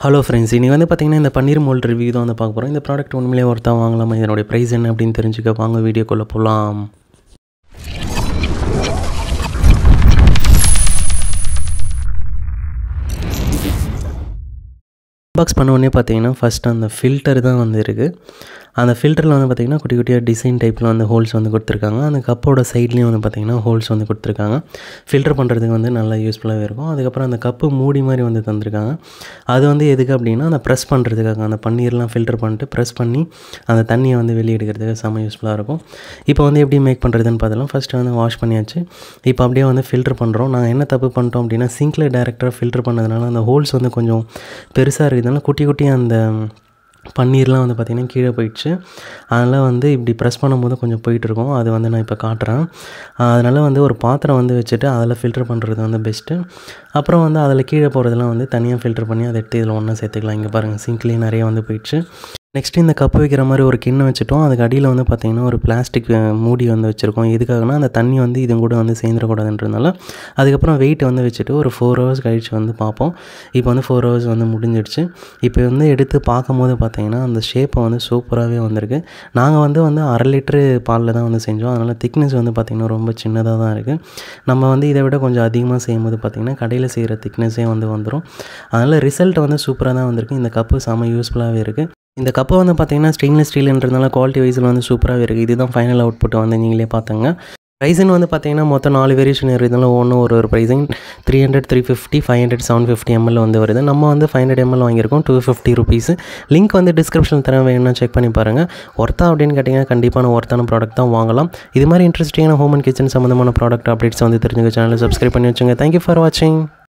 hello friends இனி வந்து பார்த்தீங்கன்னா இந்த பன்னீர் மோல்ட் ரிவ்யூ தான் வந்து பார்க்க போகிறோம் இந்த ப்ராடக்ட் உண்மையிலே ஒருத்தா வாங்கலாமா இதனுடைய ப்ரைஸ் என்ன அப்படின்னு தெரிஞ்சுக்க வாங்க வீடியோக்குள்ளே போகலாம் பாக்ஸ் பண்ண உடனே பார்த்தீங்கன்னா ஃபஸ்ட் அந்த ஃபில்டர் தான் வந்து இருக்குது அந்த ஃபில்டரில் வந்து பார்த்திங்கன்னா குட்டி குட்டியாக டிசைன் டைப்பில் வந்து ஹோல்ஸ் வந்து கொடுத்துருக்காங்க அந்த கப்போட சைட்லேயும் வந்து பார்த்திங்கன்னா ஹோல்ஸ் வந்து கொடுத்துருக்காங்க ஃபில்டர் பண்ணுறதுக்கு வந்து நல்லா யூஸ்ஃபுல்லாகவே இருக்கும் அதுக்கப்புறம் அந்த கப்பு மூடி மாதிரி வந்து தந்திருக்காங்க அது வந்து எதுக்கு அப்படின்னா அந்த ப்ரெஸ் பண்ணுறதுக்காக அந்த பன்னீர்லாம் ஃபில்டர் பண்ணிட்டு ப்ரெஸ் பண்ணி அந்த தண்ணியை வந்து வெளியே எடுக்கிறதுக்கு செம்ம யூஸ்ஃபுல்லாக இருக்கும் இப்போ வந்து எப்படி மேக் பண்ணுறதுன்னு பார்த்தலாம் ஃபஸ்ட்டு வந்து வாஷ் பண்ணியாச்சு இப்போ அப்படியே வந்து ஃபில்டர் பண்ணுறோம் நாங்கள் என்ன தப்பு பண்ணிட்டோம் அப்படின்னா சிங்கில் டேரெக்டாக ஃபில்டர் பண்ணதுனால அந்த ஹோல்ஸ் வந்து கொஞ்சம் பெருசாக இருக்கிறதுனால குட்டி குட்டி அந்த பன்னீர்லாம் வந்து பார்த்திங்கன்னா கீழே போயிடுச்சு அதனால் வந்து இப்படி ப்ரெஸ் பண்ணும்போது கொஞ்சம் போயிட்டுருக்கோம் அது வந்து நான் இப்போ காட்டுறேன் அதனால் வந்து ஒரு பாத்திரம் வந்து வச்சுட்டு அதில் ஃபில்டர் பண்ணுறது வந்து பெஸ்ட்டு அப்புறம் வந்து அதில் கீழே போகிறதெல்லாம் வந்து தனியாக ஃபில்டர் பண்ணி அதை எடுத்து இதில் ஒன்றா சேர்த்துக்கலாம் இங்கே பாருங்கள் சிங்க்லேயே நிறைய வந்து போயிடுச்சு நெக்ஸ்ட்டு இந்த கப்பு வைக்கிற மாதிரி ஒரு கிண்ணம் வச்சுட்டோம் அதுக்கு அடியில் வந்து பார்த்திங்கன்னா ஒரு பிளாஸ்டிக் மூடி வந்து வச்சுருக்கோம் எதுக்காகனா அந்த தண்ணி வந்து இது கூட வந்து சேர்ந்துடக்கூடாதுன்றதுனால அதுக்கப்புறம் வெயிட் வந்து வச்சுட்டு ஒரு ஃபோர் ஹவர்ஸ் கழிச்சு வந்து பார்ப்போம் இப்போ வந்து ஃபோர் ஹவர்ஸ் வந்து முடிஞ்சிடுச்சு இப்போ வந்து எடுத்து பார்க்கும்போது பார்த்திங்கன்னா அந்த ஷேப்பை வந்து சூப்பராகவே வந்திருக்கு நாங்கள் வந்து வந்து அரை லிட்ரு பாலில் தான் வந்து செஞ்சோம் அதனால் திக்னஸ் வந்து பார்த்திங்கன்னா ரொம்ப சின்னதாக தான் இருக்குது நம்ம வந்து இதை விட கொஞ்சம் அதிகமாக செய்யும்போது பார்த்திங்கன்னா கடையில் செய்கிற திக்னஸே வந்து வந்துடும் அதனால் ரிசல்ட் வந்து சூப்பராக தான் வந்திருக்கு இந்த கப்பு செம்ம யூஸ்ஃபுல்லாகவே இருக்குது இந்த கப்பை வந்து பார்த்தீங்கன்னா ஸ்டெயின்லெஸ் ஸ்டீல்ன்றதுனால குவாலிட்டி வைஸில் வந்து சூப்பராகவே இருக்குது இதுதான் ஃபைனல் அவுட்புட் வந்து நீங்களே பார்த்தாங்க ப்ரைஸின் வந்து பார்த்தீங்கன்னா மொத்தம் நாலு வேரியேஷன் இருக்கிறதுனால ஒன்று ஒரு ஒரு pricing three hundred three fifty five hundred seven fifty ML வந்து வருது நம்ம வந்து ஃபைவ் ஹண்ட்ரட் எம்எல் வாங்கியிருக்கோம் டூ ஃபிஃப்டி ருபீஸ் லிங்க் வந்து டிஸ்கிரிப்ஷனில் தர வேணும்னா செக் பண்ணி பாருங்கள் ஒர்த்தா அப்படின்னு கேட்டிங்கன்னா கண்டிப்பான ஒர்த்தான ப்ராடக்ட் தான் வாங்கலாம் இது மாதிரி இன்ட்ரெஸ்டிங்கான ஹோம் அண்ட் கிச்சன் சம்மந்தமான ப்ராடக்ட் அப்டேட்ஸ் வந்து தெரிஞ்சுக்க சேனலை சப்ஸ்கிரைப் பண்ணி வச்சுங்க தேங்க்யூ ஃபார் வாட்சிங்